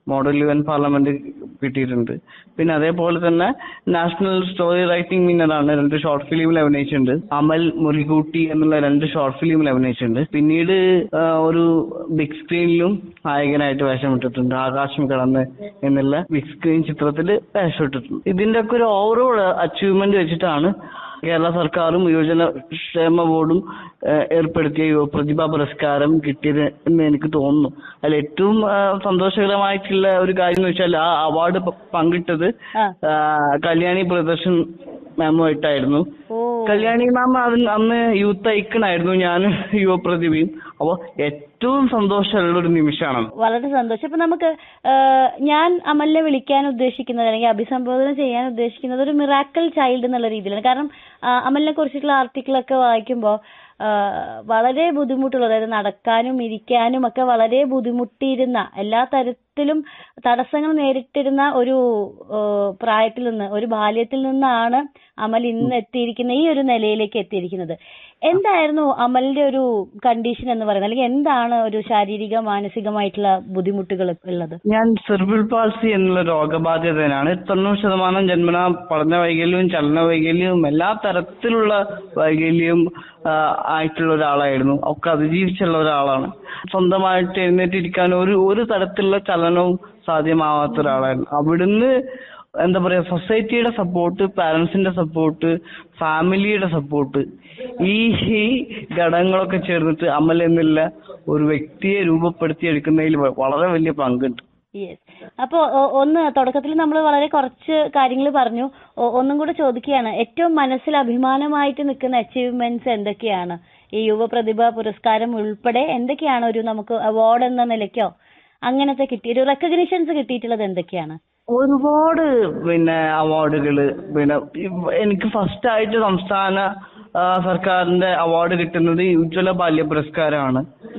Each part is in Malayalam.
മോഡൽ യു എൻ പാർലമെന്റ് കിട്ടിയിട്ടുണ്ട് പിന്നെ അതേപോലെ തന്നെ നാഷണൽ സ്റ്റോറി റൈറ്റിംഗ് വിന്നറാണ് രണ്ട് ഷോർട്ട് ഫിലിമിൽ അഭിനയിച്ചിട്ടുണ്ട് അമൽ മുറികൂട്ടി എന്നുള്ള രണ്ട് ഷോർട്ട് ഫിലിമിൽ അഭിനയിച്ചിട്ടുണ്ട് പിന്നീട് ആ, ഒരു ബിഗ് സ്ക്രീനിലും നായകനായിട്ട് വേഷമിട്ടിട്ടുണ്ട് ആകാശം കടന്ന് എന്നുള്ള ബിഗ് സ്ക്രീൻ ചിത്രത്തിൽ വേഷമിട്ടിട്ടുണ്ട് ഇതിന്റെ ഒക്കെ ഒരു ഓവറോൾ അച്ചീവ്മെന്റ് വെച്ചിട്ടാണ് കേരള സർക്കാരും യുവജന ക്ഷേമ ബോർഡും ഏഹ്, ഏർപ്പെടുത്തിയ യുവ പ്രതിഭ പുരസ്കാരം കിട്ടിയത് എന്ന് എനിക്ക് തോന്നുന്നു അതിൽ ഏറ്റവും ആ, സന്തോഷകരമായിട്ടുള്ള ഒരു കാര്യം എന്ന് വെച്ചാൽ ആ അവാർഡ് പങ്കിട്ടത് ആ. ആ, കല്യാണി പ്രിയദർശൻ മാമുമായിട്ടായിരുന്നു ഓ കല്യാണി മാം അന്ന് അന്ന് യൂത്ത് ഐക്കണായിരുന്നു ഞാൻ യുവപ്രതിഭയും അപ്പൊ ഏറ്റവും സന്തോഷമുള്ള ഒരു നിമിഷമാണ് വളരെ സന്തോഷം അപ്പൊ നമുക്ക് ആ, ഞാൻ അമലിനെ വിളിക്കാൻ ഉദ്ദേശിക്കുന്നത് അല്ലെങ്കിൽ അഭിസംബോധന ചെയ്യാൻ ഉദ്ദേശിക്കുന്നത് ഒരു മിറാക്കൽ ചൈൽഡ് എന്നുള്ള രീതിയിലാണ് കാരണം ആ, അമലിനെ കുറിച്ചിട്ടുള്ള ആർട്ടിക്കിളൊക്കെ വായിക്കുമ്പോൾ വളരെ ബുദ്ധിമുട്ടുള്ള അതായത് നടക്കാനും ഇരിക്കാനും ഒക്കെ വളരെ ബുദ്ധിമുട്ടിയിരുന്ന എല്ലാ തരത്തിലും തടസ്സങ്ങൾ നേരിട്ടിരുന്ന ഒരു ആ, പ്രായത്തിൽ നിന്ന് ഒരു ബാല്യത്തിൽ നിന്നാണ് അമൽ ഇന്ന് എത്തിയിരിക്കുന്ന ഈ ഒരു നിലയിലേക്ക് എത്തിയിരിക്കുന്നത് എന്തായിരുന്നു അമലിന്റെ ഒരു കണ്ടീഷൻ എന്ന് പറയുന്നത് അല്ലെങ്കിൽ എന്താണ് ഒരു ശാരീരിക മാനസികമായിട്ടുള്ള ബുദ്ധിമുട്ടുകൾ ഉള്ളത് ഞാൻ സെർബിൾ പാൾസി എന്നുള്ള രോഗബാധിതനാണ് തൊണ്ണൂറ് ശതമാനം ജന്മനാ പഠന വൈകല്യവും ചലന വൈകല്യവും എല്ലാ തരത്തിലുള്ള വൈകല്യവും ആ, ആയിട്ടുള്ള ഒരാളായിരുന്നു ഒക്കെ അതിജീവിച്ചുള്ള ഒരാളാണ് സ്വന്തമായിട്ട് എഴുന്നേറ്റിരിക്കാൻ ഒരു ഒരു തരത്തിലുള്ള ചലനവും സാധ്യമാവാത്ത ഒരാളായിരുന്നു അവിടുന്ന് എന്താ പറയാ സൊസൈറ്റിയുടെ സപ്പോർട്ട് പാരന്റ്സിന്റെ സപ്പോർട്ട് ഫാമിലിയുടെ സപ്പോർട്ട് ഈ ഈ ഘടകങ്ങളൊക്കെ ചേർന്നിട്ട് അമൽ എന്നുള്ള ഒരു വ്യക്തിയെ രൂപപ്പെടുത്തിയെടുക്കുന്നതിൽ വ- വളരെ വലിയ പങ്കുണ്ട് യെസ് അപ്പോ ഒ- ഒന്ന് തുടക്കത്തിൽ നമ്മൾ വളരെ കുറച്ച് കാര്യങ്ങൾ പറഞ്ഞു ഒ- ഒന്നും കൂടെ ചോദിക്കുകയാണ് ഏറ്റവും മനസ്സിൽ അഭിമാനമായിട്ട് നിൽക്കുന്ന അച്ചീവ്മെന്റ്സ് എന്തൊക്കെയാണ് ഈ യുവ പ്രതിഭ പുരസ്കാരം ഉൾപ്പെടെ എന്തൊക്കെയാണ് ഒരു നമുക്ക് അവാർഡ് എന്ന നിലയ്ക്കോ അങ്ങനത്തെ കിട്ടി ഒരു റെക്കഗ്നിഷൻസ് കിട്ടിയിട്ടുള്ളത് എന്തൊക്കെയാണ് ഒരുപാട് പിന്നെ അവാർഡുകള് പിന്നെ ഇവ- എനിക്ക് ഫസ്റ്റ് ആയിട്ട് സംസ്ഥാന ആ, സർക്കാരിന്റെ അവാർഡ് കിട്ടുന്നത് ഈ ഉജ്ജ്വല ബാല്യ പുരസ്കാരമാണ്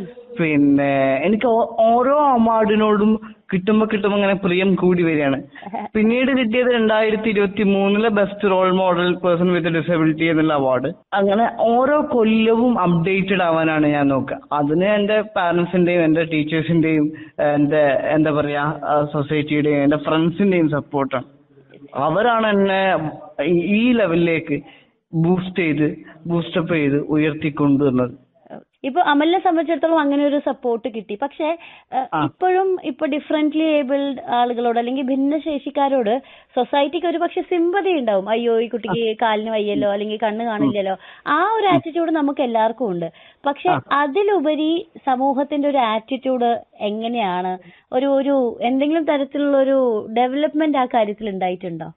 പിന്നെ എനിക്ക് ഓ- ഓരോ അവാർഡിനോടും കിട്ടുമ്പോ കിട്ടുമ്പോ ഇങ്ങനെ പ്രിയം കൂടി വരികയാണ് പിന്നീട് കിട്ടിയത് രണ്ടായിരത്തി ഇരുപത്തി മൂന്നിലെ best role model person with disability എന്നുള്ള അവാർഡ് അങ്ങനെ ഓരോ കൊല്ലവും അപ്ഡേറ്റഡ് ആവാനാണ് ഞാൻ നോക്കുക അതിന് എന്റെ പാരന്റ്സിന്റെയും എന്റെ ടീച്ചേഴ്സിന്റെയും എന്റെ എന്താ പറയാ സൊസൈറ്റിയുടെയും എന്റെ ഫ്രണ്ട്സിന്റെയും സപ്പോർട്ടാണ് അവരാണ് എന്നെ ഈ- ഈ ലെവലിലേക്ക് ബൂസ്റ്റ് ചെയ്ത് ബൂസ്റ്റപ്പ് ചെയ്ത് ഉയർത്തിക്കൊണ്ടുവന്നത് ഇപ്പൊ അമലിനെ സംബന്ധിച്ചിടത്തോളം അങ്ങനെ ഒരു സപ്പോർട്ട് കിട്ടി പക്ഷെ ആ. ഇപ്പോഴും ഇപ്പൊ ഡിഫറെന്റ്ലി ഏബിൾഡ് ആളുകളോട് അല്ലെങ്കിൽ ഭിന്നശേഷിക്കാരോട് സൊസൈറ്റിക്ക് ഒരു പക്ഷെ സിമ്പതി ഉണ്ടാവും അയ്യോ ഈ കുട്ടിക്ക് കാലിന് വയ്യല്ലോ അല്ലെങ്കിൽ കണ്ണ് കാണില്ലല്ലോ ആ ഒരു ആറ്റിറ്റ്യൂഡ് നമുക്ക് എല്ലാവർക്കും ഉണ്ട് പക്ഷെ അതിലുപരി സമൂഹത്തിന്റെ ഒരു ആറ്റിറ്റ്യൂഡ് എങ്ങനെയാണ് ഒരു ഒരു എന്തെങ്കിലും തരത്തിലുള്ള ഒരു ഡെവലപ്മെന്റ് ആ കാര്യത്തിൽ ഉണ്ടായിട്ടുണ്ടോ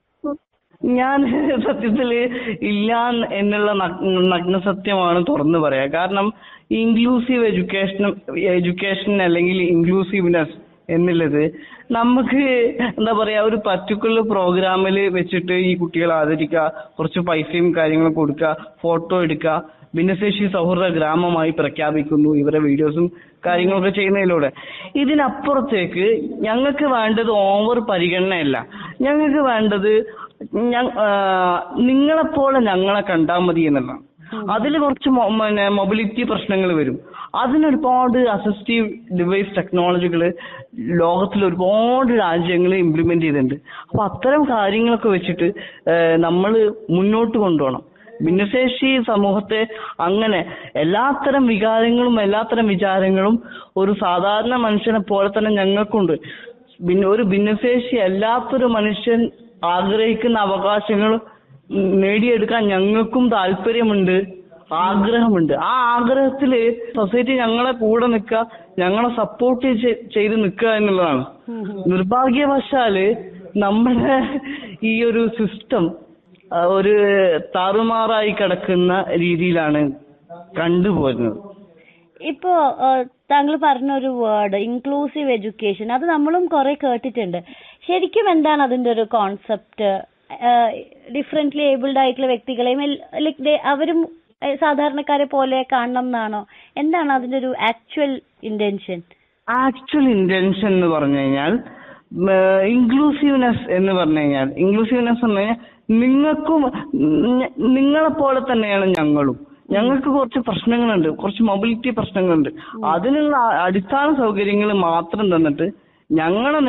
ഞാൻ സത്യത്തില് ഇല്ല എന്നുള്ള നഗ്ന നഗ്ന സത്യമാണ് തുറന്നു പറയാ കാരണം ഇൻക്ലൂസീവ് എഡ്യൂക്കേഷൻ എഡ്യൂക്കേഷൻ അല്ലെങ്കിൽ ഇൻക്ലൂസീവ്നെസ് എന്നുള്ളത് നമുക്ക് എന്താ പറയാ ഒരു പർട്ടിക്കുലർ പ്രോഗ്രാമിൽ വെച്ചിട്ട് ഈ കുട്ടികളെ ആദരിക്കുക കുറച്ച് പൈസയും കാര്യങ്ങളും കൊടുക്കുക ഫോട്ടോ എടുക്കുക ഭിന്നശേഷി സൗഹൃദ ഗ്രാമമായി പ്രഖ്യാപിക്കുന്നു ഇവരെ വീഡിയോസും കാര്യങ്ങളൊക്കെ ചെയ്യുന്നതിലൂടെ ഇതിനപ്പുറത്തേക്ക് ഞങ്ങൾക്ക് വേണ്ടത് ഓവർ പരിഗണനയല്ല ഞങ്ങൾക്ക് വേണ്ടത് ഞ- ആ, നിങ്ങളെപ്പോലെ ഞങ്ങളെ കണ്ടാൽ മതി എന്നുള്ളതാണ് അതിൽ കുറച്ച് മൊബിലിറ്റി പ്രശ്നങ്ങൾ വരും അതിനൊരുപാട് അസിസ്റ്റീവ് ഡിവൈസ് ടെക്നോളജികൾ ലോകത്തിൽ ഒരുപാട് രാജ്യങ്ങൾ ഇംപ്ലിമെന്റ് ചെയ്തിട്ടുണ്ട് അപ്പൊ അത്തരം കാര്യങ്ങളൊക്കെ വെച്ചിട്ട് നമ്മൾ മുന്നോട്ട് കൊണ്ടുപോകണം ഭിന്നശേഷി സമൂഹത്തെ അങ്ങനെ എല്ലാത്തരം വികാരങ്ങളും എല്ലാത്തരം വിചാരങ്ങളും ഒരു സാധാരണ മനുഷ്യനെ പോലെ തന്നെ ഞങ്ങൾക്കുണ്ട് ഭിന്ന ഒരു ഭിന്നശേഷി അല്ലാത്തൊരു മനുഷ്യൻ ആഗ്രഹിക്കുന്ന അവകാശങ്ങൾ നേടിയെടുക്കാൻ ഞങ്ങൾക്കും താല്പര്യമുണ്ട് ആഗ്രഹമുണ്ട് ആ ആഗ്രഹത്തില് സൊസൈറ്റി ഞങ്ങളെ കൂടെ നിൽക്കുക ഞങ്ങളെ സപ്പോർട്ട് ചെയ്ത് നിൽക്കുക എന്നുള്ളതാണ് നിർഭാഗ്യവശാല് നമ്മുടെ ഈ ഒരു സിസ്റ്റം ഒരു താറുമാറായി കിടക്കുന്ന രീതിയിലാണ് കണ്ടുപോരുന്നത് ഇപ്പോ ഏഹ്, താങ്കൾ പറഞ്ഞ ഒരു വേർഡ് ഇൻക്ലൂസീവ് എഡ്യൂക്കേഷൻ അത് നമ്മളും കുറെ കേട്ടിട്ടുണ്ട് ശരിക്കും എന്താണ് അതിന്റെ ഒരു കോൺസെപ്റ്റ് ഡിഫറെന്റ്ലി ഏബിൾഡ് ആയിട്ടുള്ള വ്യക്തികളെയും ലൈക് അവരും ഏഹ്, സാധാരണക്കാരെ പോലെ കാണണം എന്നാണോ എന്താണ് അതിന്റെ ഒരു ആക്ച്വൽ ഇന്റൻഷൻ ആക്ച്വൽ ഇന്റൻഷൻ എന്ന് പറഞ്ഞു കഴിഞ്ഞാൽ ഇൻക്ലൂസീവ്നെസ് എന്ന് പറഞ്ഞു കഴിഞ്ഞാൽ ഇൻക്ലൂസീവ്നെസ് എന്ന് പറഞ്ഞാൽ നിങ്ങൾക്കും ഞ- നിങ്ങളെ പോലെ തന്നെയാണ് ഞങ്ങളും ഞങ്ങൾക്ക് കുറച്ച് പ്രശ്നങ്ങളുണ്ട് കുറച്ച് മൊബിലിറ്റി പ്രശ്നങ്ങളുണ്ട് അതിനുള്ള അടിസ്ഥാന സൗകര്യങ്ങൾ മാത്രം തന്നിട്ട് ഞങ്ങളെ